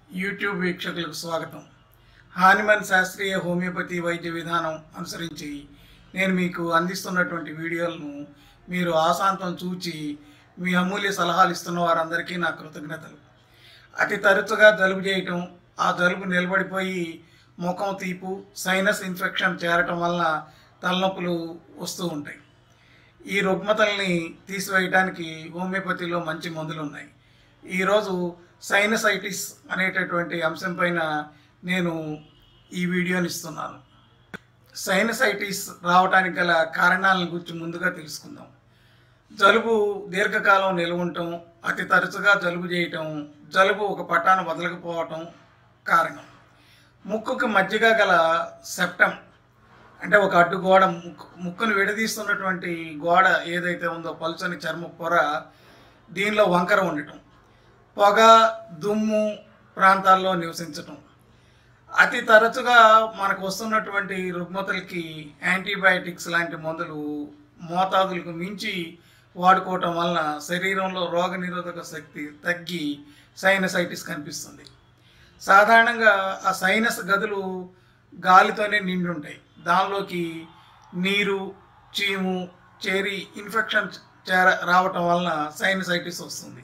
YouTube వీక్షకులకు స్వాగతం Hahnemann శాస్త్రీయ హోమియోపతి వైద్య విధానం అనుసరించి నేను మీకు అందిస్తున్నటువంటి వీడియోలను మీరు ఆశాంతం చూచి మీ అమూల్య సలహాలు ఇస్తున్న వారందరికీ నా కృతజ్ఞతలు అతి తరచుగా జలుబు చేయటం ఆ జలుబు నిలబడిపోయి ముఖం తీపు సైనస్ ఇన్ఫెక్షన్ చేరటం వలన తలనొప్పులు వస్తూ ఉంటాయి ఈ రుగ్మతల్ని తీసివేయడానికి హోమియోపతిలో మంచి మందులు ఉన్నాయి ఈరోజు సైనసైటిస్ అనేటటువంటి అంశం పైన నేను ఈ వీడియోని ఇస్తున్నాను సైనసైటిస్ రావడానికి గల కారణాలను గురించి ముందుగా తెలుసుకుందాం జలుబు దీర్ఘకాలం నిలవటం అతి తరచుగా జలుబు చేయటం జలుబు ఒక పట్టాన వదలకపోవటం కారణం ముక్కుకు మధ్యగా గల సెప్టం అంటే ఒక అడ్డు గోడ ముక్కు ముక్కును విడదీస్తున్నటువంటి గోడ ఏదైతే ఉందో పలుచని చర్మ పొర దీనిలో వంకర ఉండటం పొగ దుమ్ము ప్రాంతాల్లో నివసించటం అతి తరచుగా మనకు వస్తున్నటువంటి రుగ్మతలకి యాంటీబయాటిక్స్ లాంటి మందులు మోతాదులకు మించి వాడుకోవటం వలన శరీరంలో రోగనిరోధక శక్తి తగ్గి సైనసైటిస్ కనిపిస్తుంది సాధారణంగా ఆ సైనస్ గదులు గాలితోనే నిండి ఉంటాయి దానిలోకి నీరు చీము చేరి ఇన్ఫెక్షన్ చేర రావటం వలన సైనసైటిస్ వస్తుంది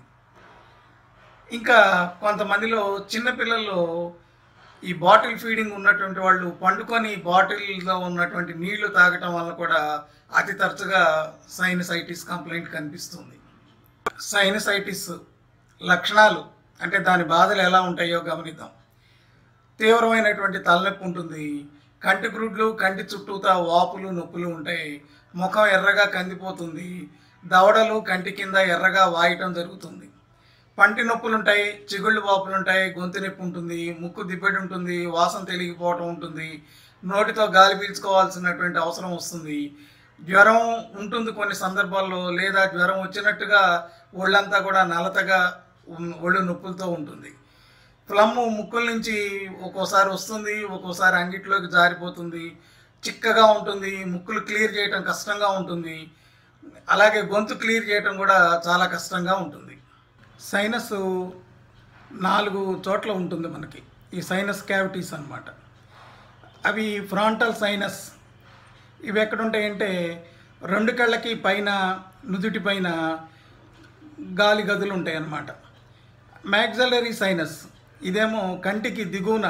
ఇంకా కొంతమందిలో చిన్నపిల్లల్లో ఈ బాటిల్ ఫీడింగ్ ఉన్నటువంటి వాళ్ళు పండుకొని బాటిల్లో ఉన్నటువంటి నీళ్లు తాగటం వల్ల కూడా అతి తరచుగా సైనసైటిస్ కంప్లైంట్ కనిపిస్తుంది సైనసైటిస్ లక్షణాలు అంటే దాని బాధలు ఎలా ఉంటాయో గమనిద్దాం తీవ్రమైనటువంటి తలనొప్పి ఉంటుంది కంటి గ్రుడ్లు కంటి చుట్టూతా వాపులు నొప్పులు ఉంటాయి ముఖం ఎర్రగా కందిపోతుంది దవడలు కంటి కింద ఎర్రగా వాయటం జరుగుతుంది పంటి నొప్పులు ఉంటాయి చిగుళ్ళు వాపులు ఉంటాయి గొంతు నొప్పి ఉంటుంది ముక్కు దిబ్బడి ఉంటుంది వాసన తెలిగిపోవటం ఉంటుంది నోటితో గాలి పీల్చుకోవాల్సినటువంటి అవసరం వస్తుంది జ్వరం ఉంటుంది కొన్ని సందర్భాల్లో లేదా జ్వరం వచ్చినట్టుగా ఒళ్ళంతా కూడా నలతగా ఉన్- ఒళ్ళు నొప్పులతో ఉంటుంది ఫ్లమ్ ముక్కుల నుంచి ఒక్కోసారి వస్తుంది ఒక్కోసారి అంగిట్లోకి జారిపోతుంది చిక్కగా ఉంటుంది ముక్కులు క్లియర్ చేయటం కష్టంగా ఉంటుంది అలాగే గొంతు క్లియర్ చేయటం కూడా చాలా కష్టంగా ఉంటుంది సైనస్ నాలుగు చోట్ల ఉంటుంది మనకి ఈ సైనస్ క్యావిటీస్ అన్నమాట అవి ఫ్రాంటల్ సైనస్ ఇవి ఎక్కడ ఉంటాయంటే రెండు కళ్ళకి పైన నుదుటి పైన గాలి గదులు ఉంటాయి అన్నమాట మ్యాగ్జలరీ సైనస్ ఇదేమో కంటికి దిగువన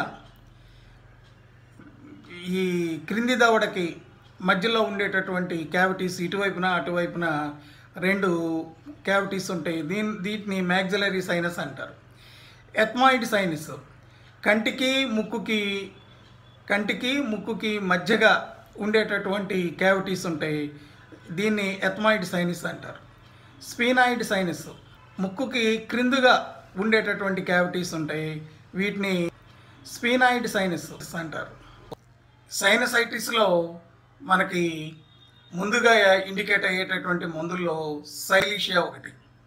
ఈ క్రింది దవడకి మధ్యలో ఉండేటటువంటి క్యావిటీస్ ఇటువైపున అటువైపున రెండు క్యావిటీస్ ఉంటాయి దీని వీటిని మ్యాగ్జలరీ సైనస్ అంటారు ఎథ్మాయిడ్ సైనస్ కంటికి ముక్కుకి కంటికి ముక్కుకి మధ్యగా ఉండేటటువంటి క్యావిటీస్ ఉంటాయి దీన్ని ఎథ్మాయిడ్ సైనస్ అంటారు స్పీనాయిడ్ సైనస్ ముక్కుకి క్రిందుగా ఉండేటటువంటి క్యావిటీస్ ఉంటాయి వీటిని స్పీనాయిడ్ సైనస్ అంటారు సైనసైటిస్లో మనకి ముందుగా ఇండికేట్ అయ్యేటటువంటి మందుల్లో సైలీషియా ఒకటి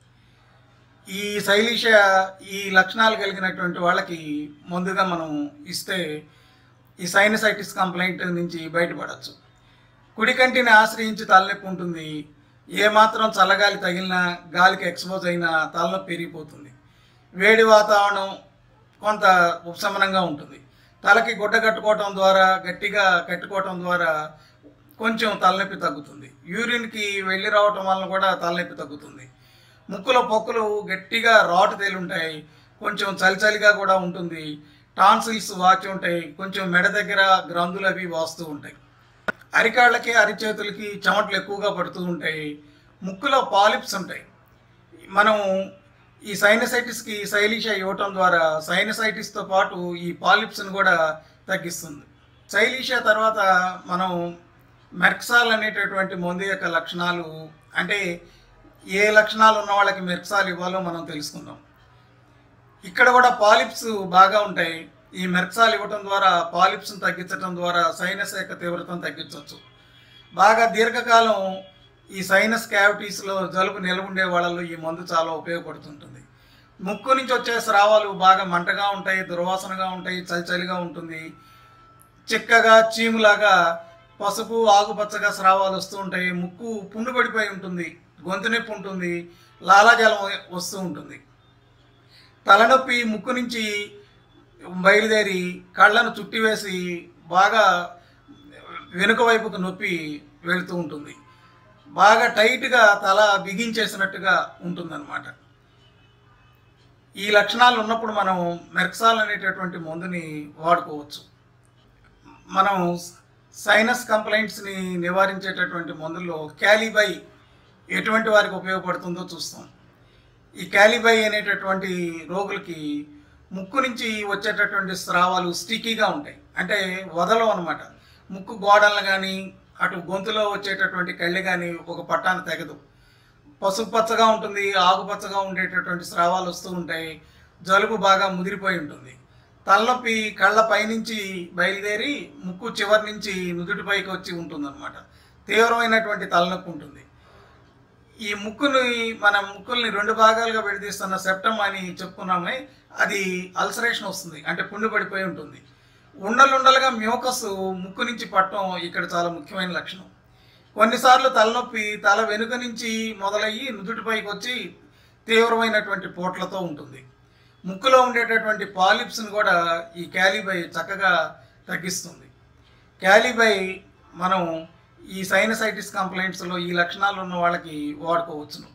ఈ సైలీషియా ఈ లక్షణాలు కలిగినటువంటి వాళ్ళకి ముందుగా మనం ఇస్తే ఈ సైనసైటిస్ కంప్లైంట్ నుంచి బయటపడవచ్చు కుడి కంటిని ఆశ్రయించి తలనొప్పి ఉంటుంది ఏమాత్రం చల్లగాలి తగిలినా గాలికి ఎక్స్పోజ్ అయినా తలనొప్పి పెరిగిపోతుంది వేడి వాతావరణం కొంత ఉపశమనంగా ఉంటుంది తలకి గుడ్డ కట్టుకోవటం ద్వారా గట్టిగా కట్టుకోవటం ద్వారా కొంచెం తలనొప్పి తగ్గుతుంది యూరిన్కి వెళ్ళి రావటం వలన కూడా తలనొప్పి తగ్గుతుంది ముక్కులో పొక్కులు గట్టిగా రాటు తేలి ఉంటాయి కొంచెం చలి చలిగా కూడా ఉంటుంది టాన్సిల్స్ వాచి ఉంటాయి కొంచెం మెడ దగ్గర గ్రంథులు అవి వాస్తూ ఉంటాయి అరికాళ్ళకి అరిచేతులకి చెమటలు ఎక్కువగా పడుతూ ఉంటాయి ముక్కులో పాలిప్స్ ఉంటాయి మనం ఈ సైనసైటిస్కి శైలిష ఇవ్వటం ద్వారా సైనసైటిస్తో పాటు ఈ పాలిప్స్ని కూడా తగ్గిస్తుంది శైలిష తర్వాత మనం మెర్క్సాల్ అనేటటువంటి మందు యొక్క లక్షణాలు అంటే ఏ లక్షణాలు ఉన్న వాళ్ళకి మెర్క్సాల్ ఇవ్వాలో మనం తెలుసుకుందాం ఇక్కడ కూడా పాలిప్స్ బాగా ఉంటాయి ఈ మెర్క్సాల్ ఇవ్వటం ద్వారా పాలిప్స్ని తగ్గించడం ద్వారా సైనస్ యొక్క తీవ్రతను తగ్గించవచ్చు బాగా దీర్ఘకాలం ఈ సైనస్ క్యావిటీస్లో జలుబు నిలవ ఉండే వాళ్ళలో ఈ మందు చాలా ఉపయోగపడుతుంటుంది ముక్కు నుంచి వచ్చే స్రావాలు బాగా మంటగా ఉంటాయి దుర్వాసనగా ఉంటాయి చలి చలిగా ఉంటుంది చిక్కగా చీములాగా పసుపు ఆకుపచ్చగా స్రావాలు వస్తూ ఉంటాయి ముక్కు పుండు పడిపోయి ఉంటుంది గొంతు నొప్పి ఉంటుంది లాలాజలం వస్తూ ఉంటుంది తలనొప్పి ముక్కు నుంచి బయలుదేరి కళ్ళను చుట్టివేసి బాగా వెనుక వైపుకు నొప్పి వెళుతూ ఉంటుంది బాగా టైట్గా తల బిగించేసినట్టుగా ఉంటుందన్నమాట ఈ లక్షణాలు ఉన్నప్పుడు మనం మెర్క్సాల్ అనేటటువంటి మందుని వాడుకోవచ్చు మనం సైనస్ కంప్లైంట్స్ని నివారించేటటువంటి మందుల్లో క్యాలిబై ఎటువంటి వారికి ఉపయోగపడుతుందో చూస్తాం ఈ క్యాలిబై అనేటటువంటి రోగులకి ముక్కు నుంచి వచ్చేటటువంటి స్రావాలు స్టిక్కీగా ఉంటాయి అంటే వదలవు అనమాట ముక్కు గోడలను కానీ అటు గొంతులో వచ్చేటటువంటి కళ్ళి కానీ ఒక పట్టాన తెగదు పసుపు పచ్చగా ఉంటుంది ఆకుపచ్చగా ఉండేటటువంటి స్రావాలు వస్తూ ఉంటాయి జలుబు బాగా ముదిరిపోయి ఉంటుంది తలనొప్పి కళ్ళ పైనుంచి బయలుదేరి ముక్కు చివరి నుంచి నుదుటిపైకి వచ్చి ఉంటుందన్నమాట తీవ్రమైనటువంటి తలనొప్పి ఉంటుంది ఈ ముక్కుని మన ముక్కుల్ని రెండు భాగాలుగా విడదీస్తున్న సెప్టమ్ అని చెప్పుకున్నామే అది అల్సరేషన్ వస్తుంది అంటే పుండు పడిపోయి ఉంటుంది ఉండలుండలుగా మ్యూకస్ ముక్కు నుంచి పట్టడం ఇక్కడ చాలా ముఖ్యమైన లక్షణం కొన్నిసార్లు తలనొప్పి తల వెనుక నుంచి మొదలయ్యి నుదుటిపైకి వచ్చి తీవ్రమైనటువంటి పోట్లతో ఉంటుంది ముక్కులో ఉండేటటువంటి పాలిప్స్ని కూడా ఈ క్యాలిబై చక్కగా తగ్గిస్తుంది క్యాలిబై మనం ఈ సైనసైటిస్ కంప్లైంట్స్లో ఈ లక్షణాలు ఉన్న వాళ్ళకి వాడుకోవచ్చును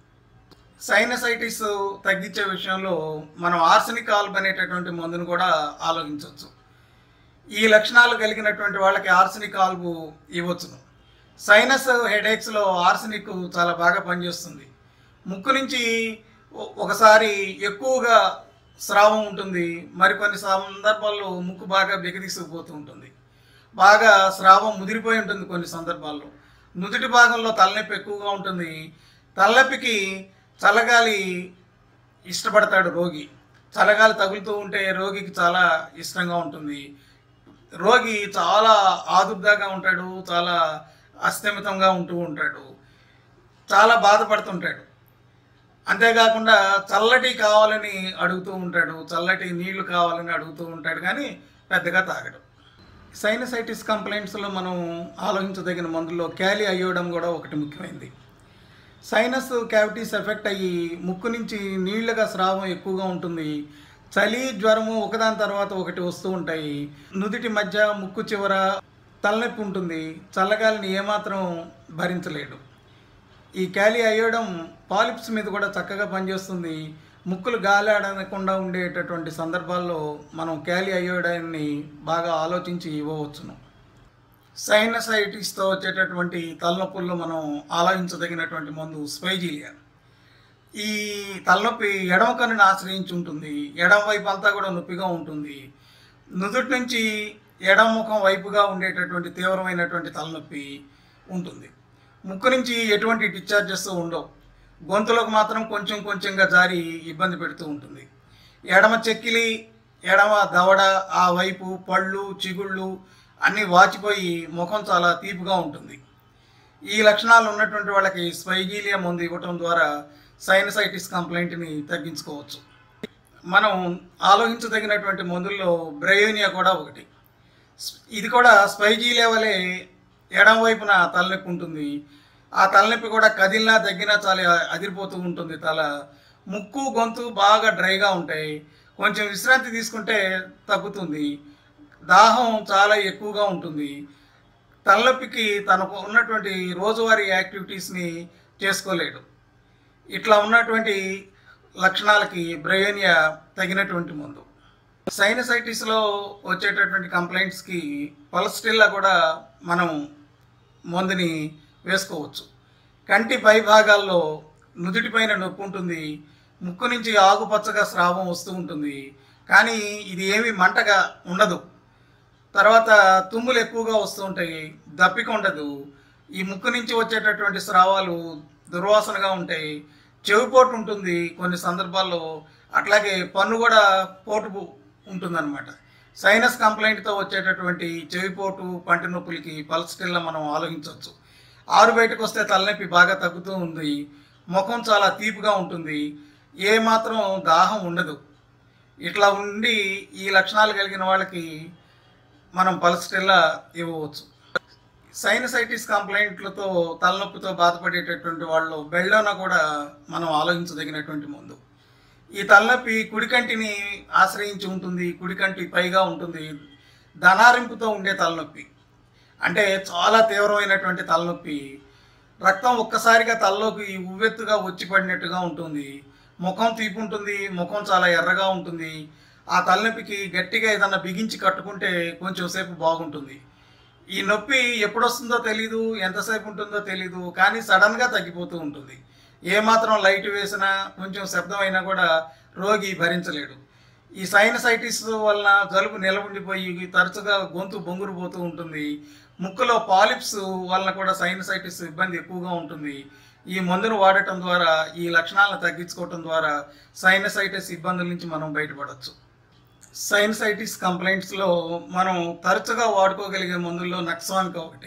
సైనసైటిస్ తగ్గించే విషయంలో మనం ఆర్సనిక్ ఆల్బ్ అనేటటువంటి మందును కూడా ఆలోచించవచ్చు ఈ లక్షణాలు కలిగినటువంటి వాళ్ళకి ఆర్సనిక్ ఆల్బు ఇవ్వచ్చును సైనస్ హెడేక్స్లో ఆర్సనిక్ చాలా బాగా పనిచేస్తుంది ముక్కు నుంచి ఒ- ఒకసారి ఎక్కువగా స్రావం ఉంటుంది మరికొన్ని సందర్భాల్లో ముక్కు బాగా బిగదీసుకుపోతూ ఉంటుంది బాగా స్రావం ముదిరిపోయి ఉంటుంది కొన్ని సందర్భాల్లో నుదుటి భాగంలో తలనొప్పి ఎక్కువగా ఉంటుంది తలనొప్పికి చల్లగాలి ఇష్టపడతాడు రోగి చల్లగాలి తగులుతూ ఉంటే రోగికి చాలా ఇష్టంగా ఉంటుంది రోగి చాలా ఆదుర్దాగా ఉంటాడు చాలా అస్థమితంగా ఉంటూ ఉంటాడు చాలా బాధపడుతుంటాడు అంతేకాకుండా చల్లటి కావాలని అడుగుతూ ఉంటాడు చల్లటి నీళ్లు కావాలని అడుగుతూ ఉంటాడు కానీ పెద్దగా తాగడు సైనసైటిస్ కంప్లైంట్స్లో మనం ఆలోచించదగిన మందుల్లో క్యాలి అయ్యడం కూడా ఒకటి ముఖ్యమైనది సైనస్ క్యావిటీస్ ఎఫెక్ట్ అయ్యి ముక్కు నుంచి నీళ్లుగా స్రావం ఎక్కువగా ఉంటుంది చలి జ్వరము ఒకదాని తర్వాత ఒకటి వస్తూ ఉంటాయి నుదిటి మధ్య ముక్కు చివర తలనొప్పి ఉంటుంది చల్లగాలిని ఏమాత్రం భరించలేడు ఈ క్యాలి అయ్యడం పాలిప్స్ మీద కూడా చక్కగా పనిచేస్తుంది ముక్కులు గాలి ఆడకుండా ఉండేటటువంటి సందర్భాల్లో మనం క్యాలి అయ్యోడాన్ని బాగా ఆలోచించి ఇవ్వవచ్చును సైనసైటిస్తో వచ్చేటటువంటి తలనొప్పుల్లో మనం ఆలోచించదగినటువంటి మందు స్పైజీలియా ఈ తలనొప్పి ఎడమ కన్నుని ఆశ్రయించి ఉంటుంది ఎడమ వైపు అంతా కూడా నొప్పిగా ఉంటుంది నుదుటి నుంచి ఎడమ ముఖం వైపుగా ఉండేటటువంటి తీవ్రమైనటువంటి తలనొప్పి ఉంటుంది ముక్కు నుంచి ఎటువంటి డిశ్చార్జెస్ ఉండవు గొంతులోకి మాత్రం కొంచెం కొంచెంగా జారి ఇబ్బంది పెడుతూ ఉంటుంది ఎడమ చెక్కిలి ఎడమ దవడ ఆ వైపు పళ్ళు చిగుళ్ళు అన్నీ వాచిపోయి ముఖం చాలా తీపిగా ఉంటుంది ఈ లక్షణాలు ఉన్నటువంటి వాళ్ళకి స్పైజీలియా మందు ఇవ్వటం ద్వారా సైనసైటిస్ కంప్లైంట్ని తగ్గించుకోవచ్చు మనం ఆలోచించదగినటువంటి మందుల్లో బ్రయోనియా కూడా ఒకటి ఇది కూడా స్పైజీలియా వలె ఎడం వైపున తలనొప్పి ఉంటుంది ఆ తలనొప్పి కూడా కదిలినా తగ్గినా చాలా అదిరిపోతూ ఉంటుంది తల ముక్కు గొంతు బాగా డ్రైగా ఉంటాయి కొంచెం విశ్రాంతి తీసుకుంటే తగ్గుతుంది దాహం చాలా ఎక్కువగా ఉంటుంది తలనొప్పికి తనకు ఉన్నటువంటి రోజువారీ యాక్టివిటీస్ని చేసుకోలేడు ఇట్లా ఉన్నటువంటి లక్షణాలకి బ్రయోనియా తగినటువంటి మందు సైనసైటిస్లో వచ్చేటటువంటి కంప్లైంట్స్కి పల్స్టిల్లా కూడా మనం మందుని వేసుకోవచ్చు కంటి పై భాగాల్లో నుదుటిపైన నొప్పి ఉంటుంది ముక్కు నుంచి ఆకుపచ్చగా స్రావం వస్తూ ఉంటుంది కానీ ఇది ఏమీ మంటగా ఉండదు తర్వాత తుమ్ములు ఎక్కువగా వస్తూ ఉంటాయి దప్పిక ఉండదు ఈ ముక్కు నుంచి వచ్చేటటువంటి స్రావాలు దుర్వాసనగా ఉంటాయి చెవిపోటు ఉంటుంది కొన్ని సందర్భాల్లో అట్లాగే పన్ను కూడా పోటు ఉంటుందన్నమాట సైనస్ కంప్లైంట్తో వచ్చేటటువంటి చెవిపోటు పంటి నొప్పులకి పల్స్టిల్లా మనం ఆలోచించవచ్చు ఆరు బయటకు వస్తే తలనొప్పి బాగా తగ్గుతూ ఉంది ముఖం చాలా తీపిగా ఉంటుంది ఏ మాత్రం దాహం ఉండదు ఇట్లా ఉండి ఈ లక్షణాలు కలిగిన వాళ్ళకి మనం పల్స్టిల్లా ఇవ్వవచ్చు సైనసైటిస్ కంప్లైంట్లతో తలనొప్పితో బాధపడేటటువంటి వాళ్ళు బెల్లోనా కూడా మనం ఆలోచించదగినటువంటి మందు ఈ తలనొప్పి కుడికంటిని ఆశ్రయించి ఉంటుంది కుడికంటి పైగా ఉంటుంది ధనారింపుతో ఉండే తలనొప్పి అంటే చాలా తీవ్రమైనటువంటి తలనొప్పి రక్తం ఒక్కసారిగా తలలోకి ఉవ్వెత్తుగా వచ్చి పడినట్టుగా ఉంటుంది ముఖం తీపి ఉంటుంది ముఖం చాలా ఎర్రగా ఉంటుంది ఆ తలనొప్పికి గట్టిగా ఏదన్నా బిగించి కట్టుకుంటే కొంచెం సేపు బాగుంటుంది ఈ నొప్పి ఎప్పుడు వస్తుందో తెలీదు ఎంతసేపు ఉంటుందో తెలీదు కానీ సడన్గా తగ్గిపోతూ ఉంటుంది ఏమాత్రం లైట్ వేసినా కొంచెం శబ్దం అయినా కూడా రోగి భరించలేడు ఈ సైనసైటిస్ వలన జలుబు నిలబడిపోయి తరచుగా గొంతు బొంగురు పోతూ ఉంటుంది ముక్కులో పాలిప్స్ వలన కూడా సైనసైటిస్ ఇబ్బంది ఎక్కువగా ఉంటుంది ఈ మందును వాడటం ద్వారా ఈ లక్షణాలను తగ్గించుకోవటం ద్వారా సైనసైటిస్ ఇబ్బందుల నుంచి మనం బయటపడవచ్చు సైనసైటిస్ కంప్లైంట్స్లో మనం తరచుగా వాడుకోగలిగే మందుల్లో నక్సాన్కి ఒకటి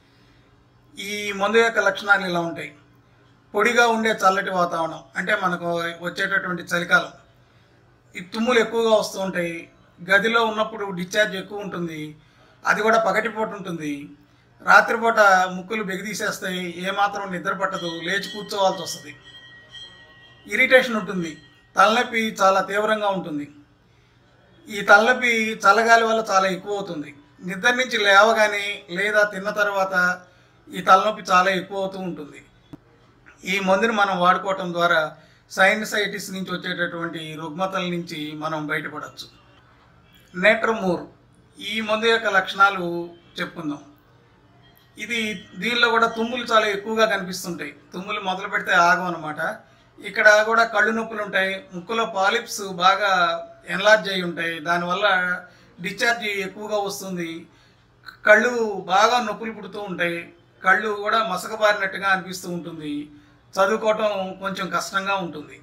ఈ మందు యొక్క లక్షణాలు ఇలా ఉంటాయి పొడిగా ఉండే చల్లటి వాతావరణం అంటే మనకు వచ్చేటటువంటి చలికాలం ఈ తుమ్ములు ఎక్కువగా వస్తూ ఉంటాయి గదిలో ఉన్నప్పుడు డిశ్చార్జ్ ఎక్కువ ఉంటుంది అది కూడా పగటిపూట ఉంటుంది రాత్రిపూట ముక్కులు బెగిదీసేస్తాయి ఏమాత్రం నిద్ర పట్టదు లేచి కూర్చోవాల్సి వస్తుంది ఇరిటేషన్ ఉంటుంది తలనొప్పి చాలా తీవ్రంగా ఉంటుంది ఈ తలనొప్పి చల్లగాలి వల్ల చాలా ఎక్కువ అవుతుంది నిద్ర నుంచి లేవగానే లేదా తిన్న తర్వాత ఈ తలనొప్పి చాలా ఎక్కువ అవుతూ ఉంటుంది ఈ మందుని మనం వాడుకోవటం ద్వారా సైనసైటిస్ నుంచి వచ్చేటటువంటి రుగ్మతల నుంచి మనం బయటపడవచ్చు నేట్రమూర్ ఈ మందు యొక్క లక్షణాలు చెప్పుకుందాం ఇది దీనిలో కూడా తుమ్ములు చాలా ఎక్కువగా కనిపిస్తుంటాయి తుమ్ములు మొదలు పెడితే ఆగం అనమాట ఇక్కడ కూడా కళ్ళు నొప్పులు ఉంటాయి ముక్కులో పాలిప్స్ బాగా ఎన్లార్జ్ అయి ఉంటాయి దానివల్ల డిశ్చార్జ్ ఎక్కువగా వస్తుంది కళ్ళు బాగా నొప్పులు పుడుతూ ఉంటాయి కళ్ళు కూడా మసకబారినట్టుగా అనిపిస్తూ ఉంటుంది చదువుకోవటం కొంచెం కష్టంగా ఉంటుంది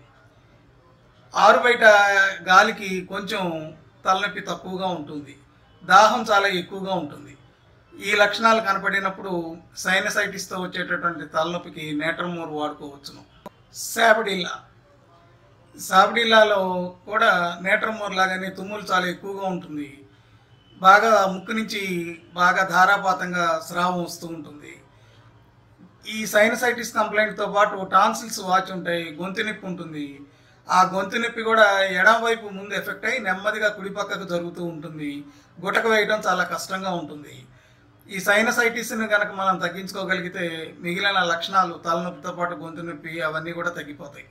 ఆరు బయట గాలికి కొంచెం తలనొప్పి తక్కువగా ఉంటుంది దాహం చాలా ఎక్కువగా ఉంటుంది ఈ లక్షణాలు కనపడినప్పుడు సైనసైటిస్తో వచ్చేటటువంటి తలనొప్పికి నేట్రమూర్ వాడుకోవచ్చును శాబడిల్లా సాబడిల్లాలో కూడా నేట్రమూర్ లాగానే తుమ్ములు చాలా ఎక్కువగా ఉంటుంది బాగా ముక్కు నుంచి బాగా ధారాపాతంగా స్రావం వస్తూ ఉంటుంది ఈ సైనసైటిస్ కంప్లైంట్తో పాటు టాన్సిల్స్ వాచి ఉంటాయి గొంతు నొప్పి ఉంటుంది ఆ గొంతు నొప్పి కూడా ఎడం వైపు ముందు ఎఫెక్ట్ అయ్యి నెమ్మదిగా కుడి పక్కకు జరుగుతూ ఉంటుంది గుటక వేయడం చాలా కష్టంగా ఉంటుంది ఈ సైనసైటిస్ని కనుక మనం తగ్గించుకోగలిగితే మిగిలిన లక్షణాలు తలనొప్పితో పాటు గొంతు నొప్పి అవన్నీ కూడా తగ్గిపోతాయి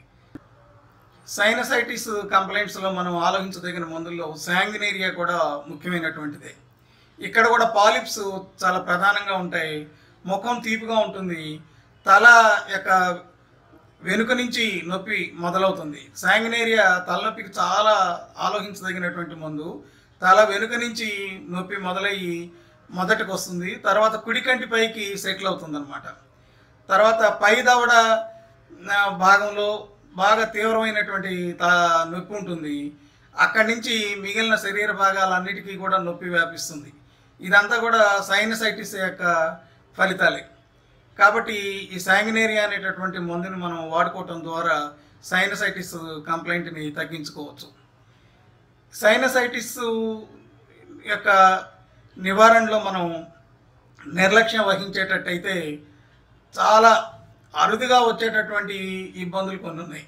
సైనసైటిస్ కంప్లైంట్స్లో మనం ఆలోచించదగిన మందుల్లో శాంగినేరియా కూడా ముఖ్యమైనటువంటిదే ఇక్కడ కూడా పాలిప్స్ చాలా ప్రధానంగా ఉంటాయి ముఖం తీపిగా ఉంటుంది తల యొక్క వెనుక నుంచి నొప్పి మొదలవుతుంది శాంగినేరియా తలనొప్పికి చాలా ఆలోచించదగినటువంటి మందు తల వెనుక నుంచి నొప్పి మొదలయ్యి మొదటికి వస్తుంది తర్వాత కుడికంటి పైకి సెటిల్ అవుతుంది అనమాట తర్వాత పై దవడ ఆ, భాగంలో బాగా తీవ్రమైనటువంటి తా- నొప్పి ఉంటుంది అక్కడి నుంచి మిగిలిన శరీర భాగాలన్నిటికీ కూడా నొప్పి వ్యాపిస్తుంది ఇదంతా కూడా సైనసైటిస్ యొక్క ఫలితాలే కాబట్టి ఈ శాంగినేరియా అనేటటువంటి మందుని మనం వాడుకోవటం ద్వారా సైనసైటిస్ కంప్లైంట్ని తగ్గించుకోవచ్చు సైనసైటిస్ యొక్క నివారణలో మనం నిర్లక్ష్యం వహించేటట్టయితే చాలా అరుదుగా వచ్చేటటువంటి ఇబ్బందులు కొన్ని ఉన్నాయి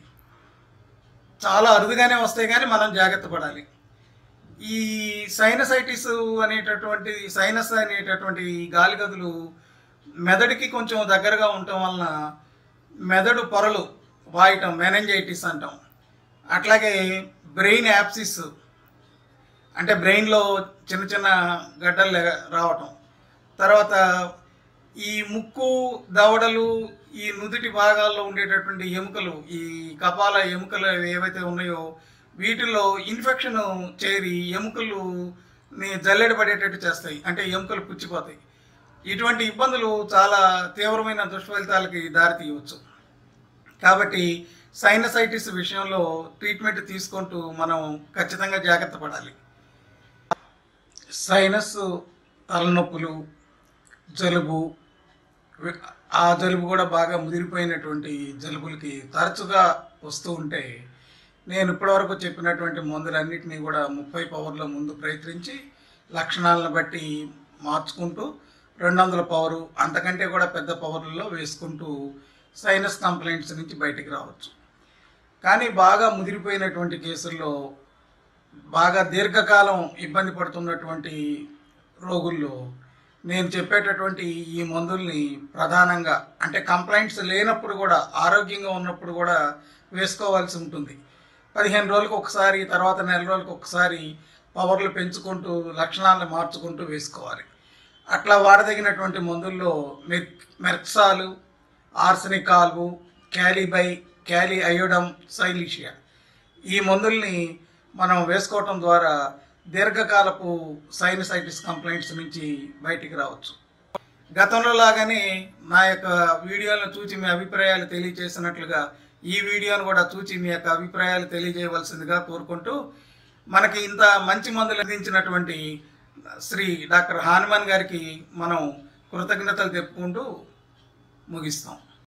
చాలా అరుదుగానే వస్తాయి కానీ మనం జాగ్రత్త పడాలి ఈ సైనసైటిస్ అనేటటువంటి సైనస్ అనేటటువంటి ఈ గాలి గదులు మెదడుకి కొంచెం దగ్గరగా ఉండటం వలన మెదడు పొరలు వాయటం మెనంజైటిస్ అంటాం అట్లాగే బ్రెయిన్ యాప్సిస్ అంటే బ్రెయిన్లో చిన్న చిన్న గడ్డలు లే- రావటం తర్వాత ఈ ముక్కు దవడలు ఈ నుదుటి భాగాల్లో ఉండేటటువంటి ఎముకలు ఈ కపాల ఎముకలు ఏవైతే ఉన్నాయో వీటిల్లో ఇన్ఫెక్షన్ చేరి ఎముకలు జల్లెడ పడేటట్టు చేస్తాయి అంటే ఎముకలు పుచ్చిపోతాయి ఇటువంటి ఇబ్బందులు చాలా తీవ్రమైన దుష్ఫలితాలకి దారితీయవచ్చు కాబట్టి సైనసైటిస్ విషయంలో ట్రీట్మెంట్ తీసుకుంటూ మనం ఖచ్చితంగా జాగ్రత్త పడాలి సైనస్ తలనొప్పులు జలుబు వి- ఆ జలుబు కూడా బాగా ముదిరిపోయినటువంటి జలుబులకి తరచుగా వస్తూ ఉంటే నేను ఇప్పటివరకు చెప్పినటువంటి మందులన్నింటినీ కూడా ముప్పై పవర్ల ముందు ప్రయత్నించి లక్షణాలను బట్టి మార్చుకుంటూ రెండు వందల పవరు అంతకంటే కూడా పెద్ద పవర్లలో వేసుకుంటూ సైనస్ కంప్లైంట్స్ నుంచి బయటికి రావచ్చు కానీ బాగా ముదిరిపోయినటువంటి కేసుల్లో బాగా దీర్ఘకాలం ఇబ్బంది పడుతున్నటువంటి రోగుల్లో నేను చెప్పేటటువంటి ఈ మందుల్ని ప్రధానంగా అంటే కంప్లైంట్స్ లేనప్పుడు కూడా ఆరోగ్యంగా ఉన్నప్పుడు కూడా వేసుకోవాల్సి ఉంటుంది పదిహేను రోజులకు ఒకసారి తర్వాత నెల రోజులకు ఒకసారి పవర్లు పెంచుకుంటూ లక్షణాలను మార్చుకుంటూ వేసుకోవాలి అట్లా వాడదగినటువంటి మందుల్లో మెర్క్ మెర్క్సాలు ఆర్సనికాల్వు క్యాలిబై క్యాలి అయోడమ్ సైలిషియా ఈ మందుల్ని మనం వేసుకోవటం ద్వారా దీర్ఘకాలపు సైనసైటిస్ కంప్లైంట్స్ నుంచి బయటికి రావచ్చు గతంలో లాగానే నా యొక్క వీడియోలను చూసి మీ అభిప్రాయాలు తెలియజేసినట్లుగా ఈ వీడియోను కూడా చూసి మీ యొక్క అభిప్రాయాలు తెలియజేయవలసిందిగా కోరుకుంటూ మనకి ఇంత మంచి మందులు అందించినటువంటి శ్రీ డాక్టర్ హానుమాన్ గారికి మనం కృతజ్ఞతలు చెప్పుకుంటూ ముగిస్తాం